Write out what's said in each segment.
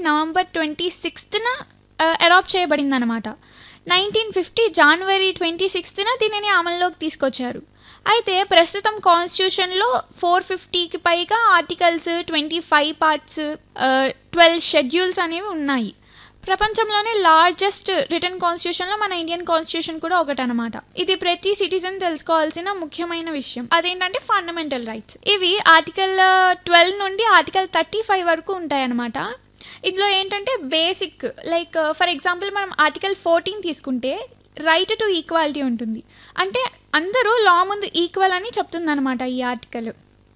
November twenty సిక్స్త్న adopt చేయబడింది అనమాట nineteen fifty జనవరి ట్వంటీ సిక్స్త్న దీనిని అమల్లోకి తీసుకొచ్చారు అయితే ప్రస్తుతం కాన్స్టిట్యూషన్లో ఫోర్ ఫిఫ్టీకి పైగా articles twenty five parts twelve schedules అనేవి ఉన్నాయి ప్రపంచంలోనే లార్జెస్ట్ రిటర్న్ కాన్స్టిట్యూషన్లో మన ఇండియన్ కాన్స్టిట్యూషన్ కూడా ఒకటనమాట ఇది ప్రతి సిటిజన్ తెలుసుకోవాల్సిన ముఖ్యమైన విషయం అదేంటంటే ఫండమెంటల్ రైట్స్ ఇవి ఆర్టికల్ ట్వెల్వ్ నుండి ఆర్టికల్ థర్టీ ఫైవ్ వరకు ఉంటాయన్నమాట ఇందులో ఏంటంటే బేసిక్ లైక్ ఫర్ ఎగ్జాంపుల్ మనం ఆర్టికల్ ఫోర్టీన్ తీసుకుంటే రైట్ టు ఈక్వాలిటీ ఉంటుంది అంటే అందరూ లా ముందు ఈక్వల్ అని చెప్తుందన్నమాట ఈ ఆర్టికల్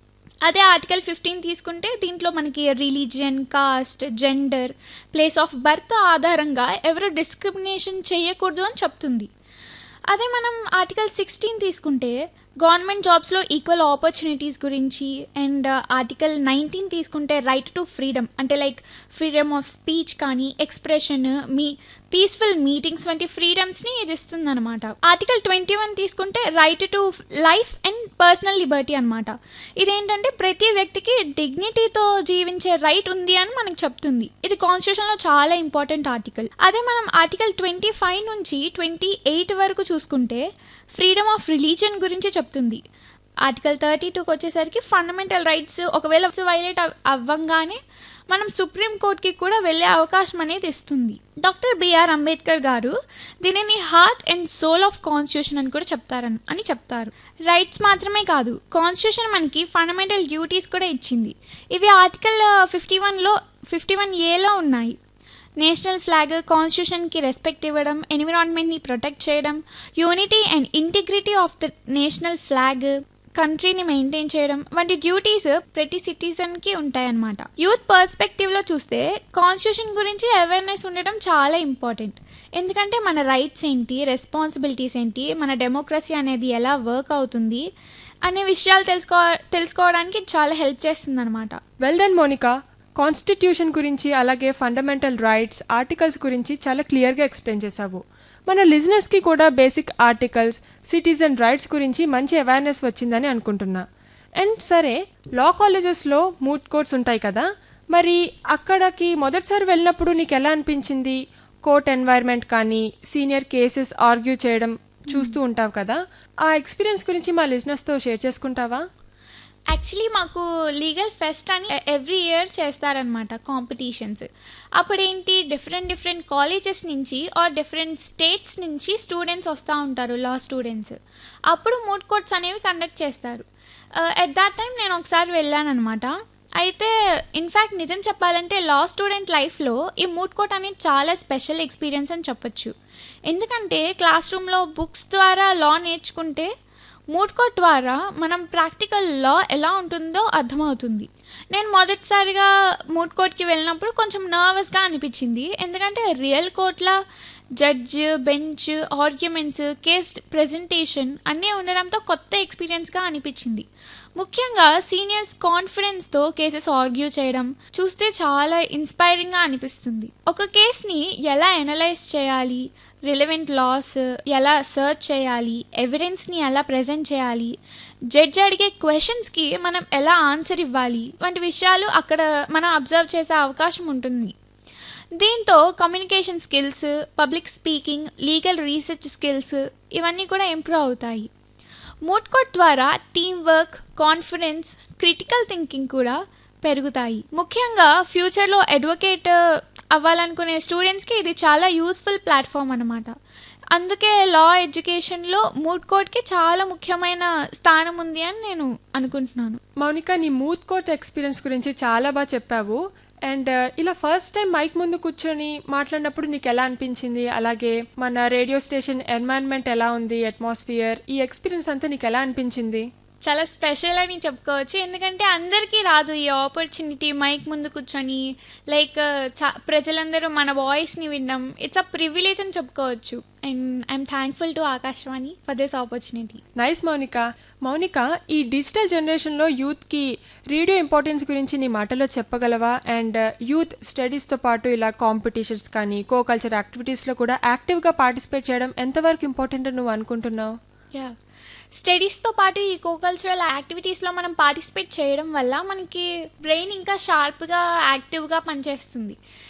అదే ఆర్టికల్ ఫిఫ్టీన్ తీసుకుంటే దీంట్లో మనకి religion caste gender place of birth ఆధారంగా ఎవరు డిస్క్రిమినేషన్ చేయకూడదు అని చెప్తుంది అదే మనం ఆర్టికల్ సిక్స్టీన్ తీసుకుంటే గవర్నమెంట్ జాబ్స్లో ఈక్వల్ ఆపర్చునిటీస్ గురించి అండ్ ఆర్టికల్ నైన్టీన్ తీసుకుంటే రైట్ టు ఫ్రీడమ్ అంటే లైక్ ఫ్రీడమ్ ఆఫ్ స్పీచ్ కానీ ఎక్స్ప్రెషన్ మీ పీస్ఫుల్ మీటింగ్స్ వంటి ఫ్రీడమ్స్ని ఇది ఇస్తుంది అనమాట ఆర్టికల్ ట్వంటీ వన్ తీసుకుంటే right to life and personal liberty అనమాట ఇదేంటంటే ప్రతి వ్యక్తికి డిగ్నిటీతో జీవించే రైట్ ఉంది అని మనకు చెప్తుంది ఇది కాన్స్టిట్యూషన్లో చాలా ఇంపార్టెంట్ ఆర్టికల్ అదే మనం ఆర్టికల్ ట్వంటీ ఫైవ్ నుంచి ట్వంటీ ఎయిట్ వరకు చూసుకుంటే ఫ్రీడమ్ ఆఫ్ రిలీజియన్ గురించి చెప్తుంది ఆర్టికల్ థర్టీ టూకి వచ్చేసరికి ఫండమెంటల్ రైట్స్ ఒకవేళ వైలేట్ అవ్వంగానే మనం సుప్రీం కోర్ట్కి కూడా వెళ్ళే అవకాశం అనేది ఇస్తుంది డాక్టర్ బిఆర్ అంబేద్కర్ గారు దీనిని heart and soul of constitution అని కూడా చెప్తారని అని చెప్తారు రైట్స్ మాత్రమే కాదు కాన్స్టిట్యూషన్ మనకి ఫండమెంటల్ డ్యూటీస్ కూడా ఇచ్చింది ఇవి ఆర్టికల్ ఫిఫ్టీ వన్లో ఫిఫ్టీ వన్ ఏలో ఉన్నాయి నేషనల్ ఫ్లాగ్ కాన్స్టిట్యూషన్కి రెస్పెక్ట్ ఇవ్వడం ఎన్విరాన్మెంట్ని ప్రొటెక్ట్ చేయడం unity and integrity of the national flag కంట్రీని మెయింటైన్ చేయడం వంటి డ్యూటీస్ ప్రతి సిటిజన్కి ఉంటాయన్నమాట యూత్ పర్స్పెక్టివ్లో చూస్తే కాన్స్టిట్యూషన్ గురించి అవేర్నెస్ ఉండడం చాలా ఇంపార్టెంట్ ఎందుకంటే మన రైట్స్ ఏంటి రెస్పాన్సిబిలిటీస్ ఏంటి మన డెమోక్రసీ అనేది ఎలా వర్క్ అవుతుంది అనే విషయాలు తెలుసుకో తెలుసుకోవడానికి చాలా హెల్ప్ చేస్తుంది అనమాట వెల్ డన్ మోనికా కాన్స్టిట్యూషన్ గురించి అలాగే ఫండమెంటల్ రైట్స్ ఆర్టికల్స్ గురించి చాలా క్లియర్గా ఎక్స్ప్లెయిన్ చేశావు మన లిజినెస్కి కూడా బేసిక్ ఆర్టికల్స్ సిటిజన్ రైట్స్ గురించి మంచి అవేర్నెస్ వచ్చిందని అనుకుంటున్నా అండ్ సరే లా కాలేజెస్లో మూట్ కోర్ట్స్ ఉంటాయి కదా మరి అక్కడికి మొదటిసారి వెళ్ళినప్పుడు నీకు ఎలా అనిపించింది కోర్ట్ ఎన్వైర్న్మెంట్ కానీ సీనియర్ కేసెస్ ఆర్గ్యూ చేయడం చూస్తూ ఉంటావు కదా ఆ ఎక్స్పీరియన్స్ గురించి మా లిజినెస్తో షేర్ చేసుకుంటావా యాక్చువల్లీ మాకు లీగల్ ఫెస్ట్ అని ఎవ్రీ ఇయర్ చేస్తారనమాట కాంపిటీషన్స్ అప్పుడేంటి డిఫరెంట్ డిఫరెంట్ కాలేజెస్ నుంచి ఆర్ డిఫరెంట్ స్టేట్స్ నుంచి స్టూడెంట్స్ వస్తూ ఉంటారు లా స్టూడెంట్స్ అప్పుడు మూడ్ కోర్ట్స్ అనేవి కండక్ట్ చేస్తారు ఎట్ దాట్ టైం నేను ఒకసారి వెళ్ళాను అనమాట అయితే ఇన్ఫ్యాక్ట్ నిజం చెప్పాలంటే లా స్టూడెంట్ లైఫ్లో ఈ మూడ్ కోర్ట్ అనేది చాలా స్పెషల్ ఎక్స్పీరియన్స్ అని చెప్పొచ్చు ఎందుకంటే క్లాస్ రూమ్లో బుక్స్ ద్వారా లా నేర్చుకుంటే మూడ్ కోర్ట్ ద్వారా మనం ప్రాక్టికల్ లా ఎలా ఉంటుందో అర్థమవుతుంది నేను మొదటిసారిగా మూడ్ కోర్ట్కి వెళ్ళినప్పుడు కొంచెం నర్వస్గా అనిపించింది ఎందుకంటే రియల్ కోర్ట్లా judge bench arguments case presentation అన్నీ ఉండడంతో కొత్త ఎక్స్పీరియన్స్గా అనిపించింది ముఖ్యంగా సీనియర్స్ కాన్ఫిడెన్స్తో కేసెస్ ఆర్గ్యూ చేయడం చూస్తే చాలా ఇన్స్పైరింగ్గా అనిపిస్తుంది ఒక కేస్ని ఎలా ఎనలైజ్ చేయాలి రిలవెంట్ లాస్ ఎలా సర్చ్ చేయాలి ఎవిడెన్స్ని ఎలా ప్రజెంట్ చేయాలి జడ్జ్ అడిగే క్వశ్చన్స్కి మనం ఎలా ఆన్సర్ ఇవ్వాలి వంటి విషయాలు అక్కడ మనం అబ్జర్వ్ చేసే అవకాశం ఉంటుంది దీంతో communication skills public speaking legal research skills ఇవన్నీ కూడా ఇంప్రూవ్ అవుతాయి మూడ్ కోట్ ద్వారా team work confidence critical thinking కూడా పెరుగుతాయి ముఖ్యంగా ఫ్యూచర్లో అడ్వకేట్ అవ్వాలనుకునే స్టూడెంట్స్కి ఇది చాలా యూస్ఫుల్ ప్లాట్ఫామ్ అనమాట అందుకే లా ఎడ్యుకేషన్లో మూడ్ కోర్ట్కి చాలా ముఖ్యమైన స్థానం ఉంది అని నేను అనుకుంటున్నాను మౌనిక నీ మూత్ కోర్ట్ ఎక్స్పీరియన్స్ గురించి చాలా బాగా చెప్పావు అండ్ ఇలా ఫస్ట్ టైం మైక్ ముందు కూర్చొని మాట్లాడినప్పుడు నీకు ఎలా అనిపించింది అలాగే మన రేడియో స్టేషన్ ఎన్వైరన్మెంట్ ఎలా ఉంది అట్మాస్ఫియర్ ఈ ఎక్స్పీరియన్స్ అంతా నీకు ఎలా అనిపించింది చాలా స్పెషల్ అని చెప్పుకోవచ్చు ఎందుకంటే అందరికీ రాదు ఈ ఆపర్చునిటీ మైక్ ముందు కూర్చొని లైక్ చా ప్రజలందరూ మన వాయిస్ని వినడం ఇట్స్ అ ప్రివిలేజ్ అని చెప్పుకోవచ్చు and I'm thankful to Akashvani for this opportunity nice Mounika Mounika ఈ డిజిటల్ జనరేషన్లో యూత్కి రేడియో ఇంపార్టెన్స్ గురించి నీ మాటలో చెప్పగలవా అండ్ యూత్ స్టడీస్తో పాటు ఇలా కాంపిటీషన్స్ కానీ కో కల్చర్ యాక్టివిటీస్లో కూడా యాక్టివ్గా పార్టిసిపేట్ చేయడం ఎంతవరకు ఇంపార్టెంట్ నువ్వు అనుకుంటున్నావు యా స్టడీస్తో పాటు ఈ కోకల్చరల్ యాక్టివిటీస్లో మనం పార్టిసిపేట్ చేయడం వల్ల మనకి బ్రెయిన్ ఇంకా షార్ప్గా యాక్టివ్గా పనిచేస్తుంది